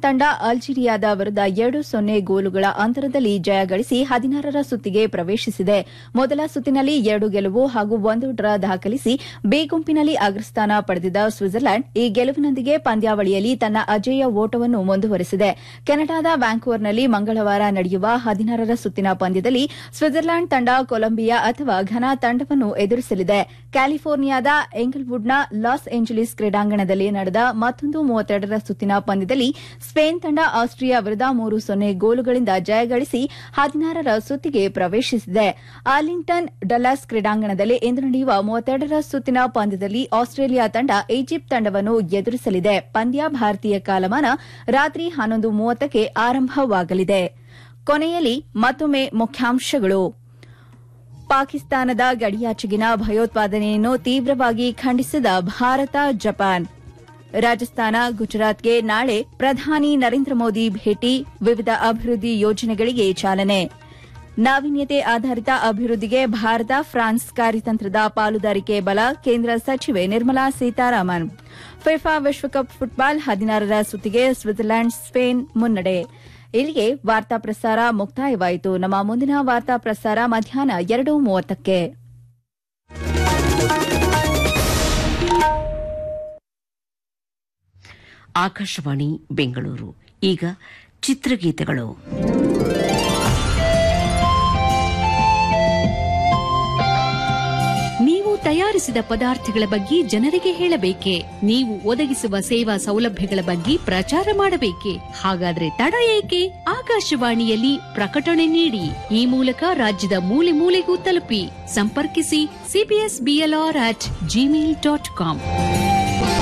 ತಂಡ ಅಲ್ಜೀರಿಯಾದ ವಿರುದ್ಧ ಎರಡು ಸೊನ್ನೆ ಗೋಲುಗಳ ಅಂತರದಲ್ಲಿ ಜಯ ಗಳಿಸಿ ಹದಿನಾರರ ಸುತ್ತಿಗೆ ಪ್ರವೇಶಿಸಿದೆ ಮೊದಲ ಸುತ್ತಿನಲ್ಲಿ ಎರಡು ಗೆಲುವು ಹಾಗೂ ಒಂದು ಡ್ರಾ ದಾಖಲಿಸಿ ಬಿ ಗುಂಪಿನಲ್ಲಿ ಅಗ್ರಸ್ಥಾನ ಪಡೆದಿದ್ದ ಸ್ವಿಟ್ಜರ್ಲೆಂಡ್ ಈ ಗೆಲುವಿನೊಂದಿಗೆ ಪಂದ್ಯಾವಳಿಯಲ್ಲಿ ತನ್ನ ಅಜೇಯ ಓಟವನ್ನು ಮುಂದುವರೆಸಿದೆ ಕೆನಡಾದ ವ್ಯಾಂಕೂವರ್ನಲ್ಲಿ ಮಂಗಳವಾರ ನಡೆಯುವ ಹದಿನಾರರ ಸುತ್ತಿನ ಪಂದ್ಯದಲ್ಲಿ ಸ್ವಿಟ್ಜರ್ಲೆಂಡ್ ತಂಡ ಕೊಲಂಬಿಯಾ ಅಥವಾ ಘನಾ ತಂಡವನ್ನು ಎದುರಿಸಲಿದೆ ಕ್ಯಾಲಿಫೋರ್ನಿಯಾದ ಎಂಗಲ್ವುಡ್ನ ಲಾಸ್ ಏಂಜಲೀಸ್ ಕ್ರೀಡಾಂಗಣದಲ್ಲಿ ನಡೆದ ಮತ್ತೊಂದು ಮೂವತ್ತೆರಡರ ಸುತ್ತಿನ ಪಂದ್ಯದಲ್ಲಿ ಸ್ಪೇನ್ ತಂಡ ಆಸ್ಟ್ರಿಯಾ ವಿರುದ್ಧ ಮೂರು ಸೊನ್ನೆ ಗೋಲುಗಳಿಂದ ಜಯಗಳಿಸಿ ಹದಿನಾರರ ಸುತ್ತಿಗೆ ಪ್ರವೇಶಿಸಿದೆ ಆರ್ಲಿಂಗ್ಟನ್ ಡಲ್ಲಾಸ್ ಕ್ರೀಡಾಂಗಣದಲ್ಲಿ ಇಂದು ನಡೆಯುವ ಮೂವತ್ತೆರಡರ ಸುತ್ತಿನ ಪಂದ್ಯದಲ್ಲಿ ಆಸ್ಟ್ರೇಲಿಯಾ ತಂಡ ಈಜಿಪ್ಟ್ ತಂಡವನ್ನು ಎದುರಿಸಲಿದೆ ಪಂದ್ಯ ಭಾರತೀಯ ಕಾಲಮಾನ ರಾತ್ರಿ ಹನ್ನೊಂದು ಮೂವತ್ತಕ್ಕೆ ಆರಂಭವಾಗಲಿದೆ ಕೊನೆಯಲ್ಲಿ ಮತ್ತೊಮ್ಮೆ ಮುಖ್ಯಾಂಶಗಳು ಪಾಕಿಸ್ತಾನದ ಗಡಿಯಾಚೆಗಿನ ಭಯೋತ್ಪಾದನೆಯನ್ನು ತೀವ್ರವಾಗಿ ಖಂಡಿಸಿದ ಭಾರತ ಜಪಾನ್ ರಾಜಸ್ಥಾನ ಗುಜರಾತ್ಗೆ ನಾಳೆ ಪ್ರಧಾನಿ ನರೇಂದ್ರ ಮೋದಿ ಭೇಟಿ ವಿವಿಧ ಅಭಿವೃದ್ಧಿ ಯೋಜನೆಗಳಿಗೆ ಚಾಲನೆ ನಾವೀನ್ಯತೆ ಆಧಾರಿತ ಅಭಿವೃದ್ಧಿಗೆ ಭಾರತ ಫ್ರಾನ್ಸ್ ಕಾರ್ಯತಂತ್ರದ ಪಾಲುದಾರಿಕೆ ಬಲ ಕೇಂದ್ರ ಸಚಿವೆ ನಿರ್ಮಲಾ ಸೀತಾರಾಮನ್ ಫಿಫಾ ವಿಶ್ವಕಪ್ ಫುಟ್ಬಾಲ್ ಹದಿನಾರರ ಸುತ್ತಿಗೆ ಸ್ವಿಟ್ಜರ್ಲೆಂಡ್ ಸ್ಪೇನ್ ಮುನ್ನಡೆ ಇಲ್ಲಿಗೆ ವಾರ್ತಾ ಪ್ರಸಾರ ಮುಕ್ತಾಯವಾಯಿತು ನಮ್ಮ ಮುಂದಿನ ವಾರ್ತಾ ಪ್ರಸಾರ ಮಧ್ಯಾಹ್ನ ಎರಡು ಮೂವತ್ತಕ್ಕೆ ಆಕಾಶವಾಣಿ ಬೆಂಗಳೂರು ಈಗ ಚಿತ್ರಗೀತೆಗಳು ನೀವು ತಯಾರಿಸಿದ ಪದಾರ್ಥಗಳ ಬಗ್ಗೆ ಜನರಿಗೆ ಹೇಳಬೇಕೆ ನೀವು ಒದಗಿಸುವ ಸೇವಾ ಸೌಲಭ್ಯಗಳ ಬಗ್ಗೆ ಪ್ರಚಾರ ಮಾಡಬೇಕೆ ಹಾಗಾದ್ರೆ ತಡ ಏಕೆ ಆಕಾಶವಾಣಿಯಲ್ಲಿ ಪ್ರಕಟಣೆ ನೀಡಿ ಈ ಮೂಲಕ ರಾಜ್ಯದ ಮೂಲೆ ಮೂಲೆಗೂ ತಲುಪಿ ಸಂಪರ್ಕಿಸಿ CBS BLR at Gmail dot com